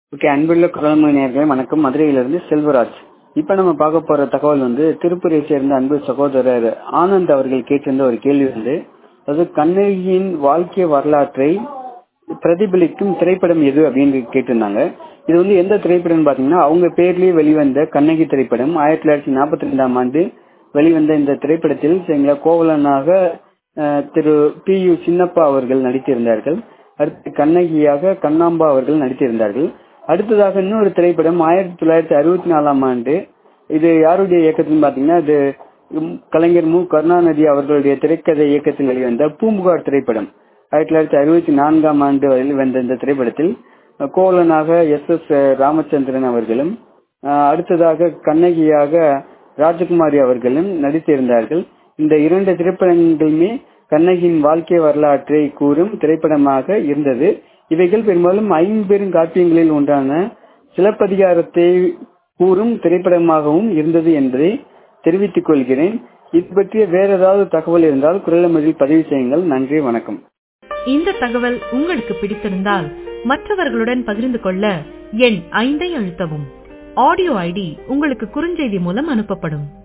okay அன்புள்ள குரல்மொழி நேயர்களே வணக்கம் மதுரையிலிருந்து செல்வராஜ் இப்ப நம்ம பார்க்க போற தகவல் வந்து திருப்பூரை சேர்ந்த அன்பு சகோதரர் ஆனந்த் அவர்கள் கேட்டிருந்த ஒரு கேள்வி வந்து அதாவது கண்ணகியின் வாழ்க்கை வரலாற்றை பிரதிபலிக்கும் திரைப்படம் எது அப்படின்னு கேட்டிருந்தாங்க இது வந்து எந்த திரைப்படம் பாத்தீங்கன்னா அவங்க பேர்லயே வெளிவந்த கண்ணகி திரைப்படம் ஆயிரத்தி தொள்ளாயிரத்தி நாற்பத்தி ரெண்டாம் ஆண்டு வெளிவந்த இந்த திரைப்படத்தில் சரிங்களா கோவலனாக அஹ், திரு பி யு சின்னப்பா அவர்கள் நடித்திருந்தார்கள் அடுத்து கண்ணகியாக கண்ணாம்பா அவர்கள் நடித்திருந்தார்கள் அடுத்ததாக இன்னொரு திரைப்படம் ஆயிரத்தி தொள்ளாயிரத்தி அறுபத்தி நாலாம் ஆண்டு இது யாருடைய இயக்கத்தில் பாத்தீங்கன்னா இது ம், கலைஞர் மு கருணாநிதி அவர்களுடைய திரைக்கதை இயக்கத்தில் வெளிவந்த பூம்புகார் திரைப்படம் ஆயிரத்தி தொள்ளாயிரத்தி அறுபத்தி நான்காம் ஆண்டு வரையில் வந்த இந்த திரைப்படத்தில் அஹ், கோவலனாக எஸ் எஸ் ராமச்சந்திரன் அவர்களும் அஹ், அடுத்ததாக கண்ணகியாக ராஜகுமாரி அவர்களும் நடித்திருந்தார்கள் இந்த இரண்டு திரைப்படங்களுமே கண்ணகியின் வாழ்க்கை வரலாற்றை கூறும் திரைப்படமாக இருந்தது இவைகள் பெரும்பாலும் ஐம்பெரும் காப்பியங்களில் ஒன்றான சிலப்பதிகாரத்தை கூறும் திரைப்படமாகவும் இருந்தது என்பதை தெரிவித்துக் கொள்கிறேன் இது பற்றிய வேற ஏதாவது தகவல் இருந்தால் குரலமதில் பதிவு செய்யுங்கள் நன்றி வணக்கம் இந்த தகவல் உங்களுக்கு பிடித்திருந்தால் மற்றவர்களுடன் பகிர்ந்து கொள்ள எண் ஐந்தை அழுத்தவும் ஆடியோ ஐடி உங்களுக்கு குறுஞ்செய்தி மூலம் அனுப்பப்படும்